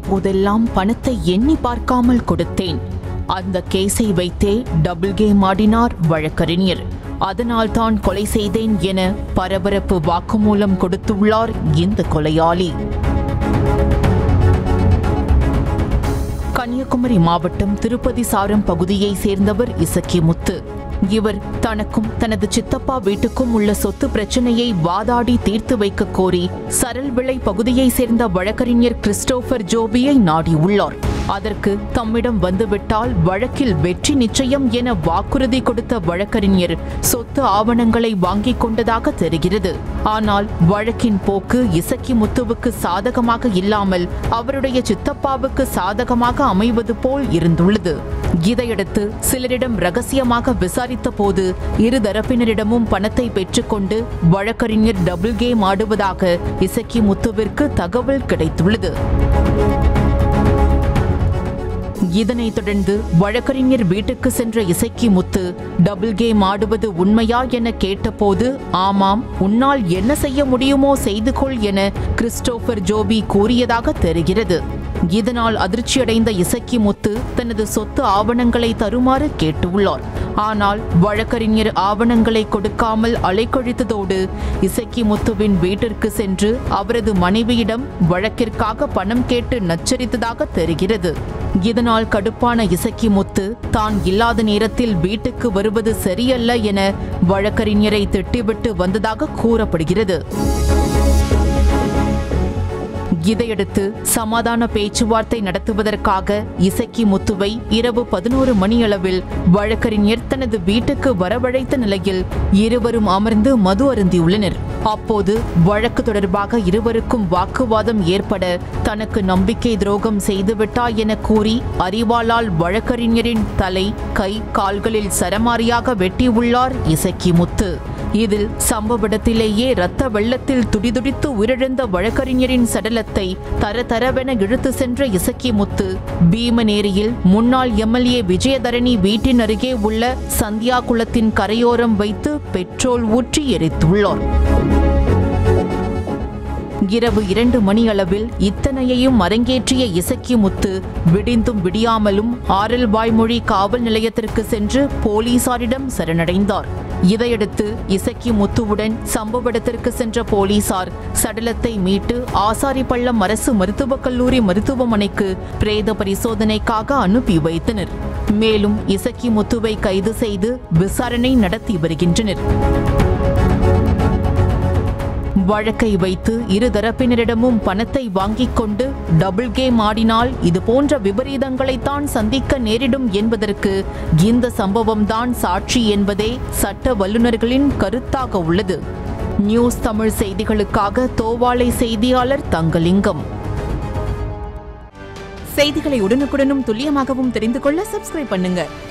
அப்போதெல்லாம் பணத்தை எண்ணி பார்க்காமல் கொடுத்தேன் அந்த கேஸை வைத்தே டபுள் கேம் ஆடினார் வழக்கறிஞர் அதனால் தான் கொலை செய்தேன் என பரபரப்பு வாக்குமூலம் கொடுத்துள்ளார் இந்த கொலையாளி கன்னியாகுமரி மாவட்டம் திருப்பதி சாரம் பகுதியை சேர்ந்தவர் இசக்கி முத்து இவர் தனக்கும் தனது சித்தப்பா வீட்டுக்கும் உள்ள சொத்து பிரச்சனையை வாதாடி தீர்த்து வைக்க கோரி சரல்விளை பகுதியை சேர்ந்த வழக்கறிஞர் கிறிஸ்டோபர் ஜோபியை நாடியுள்ளார் அதற்கு தம்மிடம் வந்துவிட்டால் வழக்கில் வெற்றி நிச்சயம் என வாக்குறுதி கொடுத்த வழக்கறிஞர் சொத்து ஆவணங்களை வாங்கிக் கொண்டதாக தெரிகிறது ஆனால் வழக்கின் போக்கு இசக்கி முத்துவுக்கு சாதகமாக இல்லாமல் அவருடைய சித்தப்பாவுக்கு சாதகமாக அமைவது போல் இருந்துள்ளது இதையடுத்து சிலரிடம் ரகசியமாக விசாரித்த போது இரு தரப்பினரிடமும் பணத்தை பெற்றுக்கொண்டு வழக்கறிஞர் டபுள் கேம் ஆடுவதாக இசக்கி முத்துவிற்கு தகவல் கிடைத்துள்ளது இதனைத் தொடர்ந்து வழக்கறிஞர் வீட்டுக்கு சென்ற இசக்கி முத்து டபுள் கேம் ஆடுவது உண்மையா என கேட்டபோது ஆமாம் உன்னால் என்ன செய்ய முடியுமோ செய்து கொள் என கிறிஸ்டோபர் ஜோபி கூறியதாக தெரிகிறது இதனால் அதிர்ச்சியடைந்த இசக்கி முத்து தனது சொத்து ஆவணங்களை தருமாறு கேட்டுள்ளார் ஆனால் வழக்கறிஞர் ஆவணங்களை கொடுக்காமல் அலைக்கழித்ததோடு இசக்கி முத்துவின் வீட்டிற்கு சென்று அவரது மனைவியிடம் வழக்கிற்காக பணம் கேட்டு நச்சரித்ததாக தெரிகிறது இதனால் கடுப்பான இசக்கி முத்து தான் இல்லாத நேரத்தில் வீட்டுக்கு வருவது சரியல்ல என வழக்கறிஞரை திட்டிவிட்டு வந்ததாக கூறப்படுகிறது இதையடுத்து சமாதான பேச்சுவார்த்தை நடத்துவதற்காக இசக்கி முத்துவை இரவு பதினோரு மணியளவில் வழக்கறிஞர் தனது வீட்டுக்கு வரவழைத்த நிலையில் இருவரும் அமர்ந்து மது அருந்தியுள்ளனர் அப்போது வழக்கு தொடர்பாக இருவருக்கும் வாக்குவாதம் ஏற்பட தனக்கு நம்பிக்கை துரோகம் செய்துவிட்டாய் என கூறி அறிவாளால் வழக்கறிஞரின் தலை கை கால்களில் சரமாரியாக வெட்டியுள்ளார் இசக்கி முத்து இதில் சம்பவ இடத்திலேயே இரத்த வெள்ளத்தில் துடிதுடித்து உயிரிழந்த வழக்கறிஞரின் சடலத்தை தர தரவென இழுத்து சென்ற இசக்கி முத்து பீமநேரியில் முன்னாள் எம்எல்ஏ விஜயதரணி வீட்டின் அருகே உள்ள சந்தியா குளத்தின் கரையோரம் வைத்து பெட்ரோல் ஊற்றி எரித்துள்ளார் இரவு இரண்டு மணி அளவில் இத்தனையையும் அரங்கேற்றிய இசக்கி முத்து விடிந்தும் விடியாமலும் ஆரல் வாய்மொழி காவல் நிலையத்திற்கு சென்று போலீசாரிடம் சரணடைந்தார் இதையடுத்து இசக்கி முத்துவுடன் சம்பவ இடத்திற்கு சென்ற போலீசார் சடலத்தை மீட்டு ஆசாரிப்பள்ளம் அரசு மருத்துவக் கல்லூரி மருத்துவமனைக்கு பிரேத பரிசோதனைக்காக அனுப்பி வைத்தனர் மேலும் இசக்கி முத்துவை கைது செய்து விசாரணை நடத்தி வருகின்றனர் வழக்கை வைத்து இரு தரப்பினரிடமும் பணத்தை வாங்கிக் கொண்டு டபுள் கேம் ஆடினால் இது போன்ற விபரீதங்களைத்தான் சந்திக்க நேரிடும் என்பதற்கு இந்த சம்பவம்தான் சாட்சி என்பதே சட்ட வல்லுநர்களின் கருத்தாக உள்ளது நியூஸ் தமிழ் செய்திகளுக்காக தோவாளை செய்தியாளர் தங்கலிங்கம் செய்திகளை உடனுக்குடனும் துல்லியமாகவும் தெரிந்து கொள்ள சப்ஸ்கிரைப் பண்ணுங்க